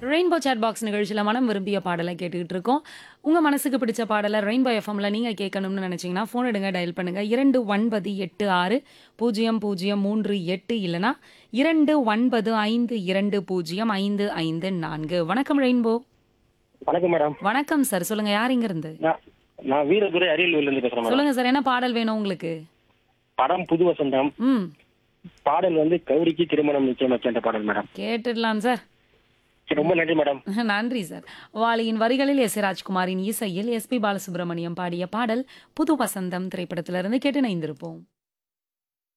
rainbow chat box நிகழ்ச்சியில் மனம் விரும்பிய பாடலை கேட்டுக்கிட்டு இருக்கோம் உங்கள் மனசுக்கு பிடிச்ச பாடலை ரெயின்போ எஃப்எம்ல நீங்கள் கேட்கணும்னு நினச்சிங்கன்னா ஃபோன் எடுங்க டயல் பண்ணுங்க இரண்டு ஒன்பது எட்டு ஆறு பூஜ்ஜியம் பூஜ்ஜியம் மூன்று எட்டு இல்லைனா இரண்டு ஒன்பது ஐந்து இரண்டு பூஜ்ஜியம் ஐந்து ஐந்து நான்கு வணக்கம் ரெயின்போ வணக்கம் மேடம் வணக்கம் சார் சொல்லுங்க யார் இங்க இருந்து நான் நான் வீரதுரை அரியலூர்ல இருந்து பேசுறேன் மேடம் சொல்லுங்க சார் என்ன பாடல் வேணும் உங்களுக்கு படம் புது வசந்தம் ம் பாடல் வந்து கௌரிக்கு திருமணம் நிச்சயமாச்சு என்ற பாடல் மேடம் கேட்டுடலாம் சார் சரி, ரொம்ப நன்றி மேடம் நன்றி சார் வாலியின் வரிகளில் எஸ் ராஜ்குமாரின் இசையில் எஸ்பி பாலசுப்ரமணியம் பாடிய பாடல் புது வசந்தம் திரைப்படத்திலிருந்து கேட்டு இணைந்திருப்போம்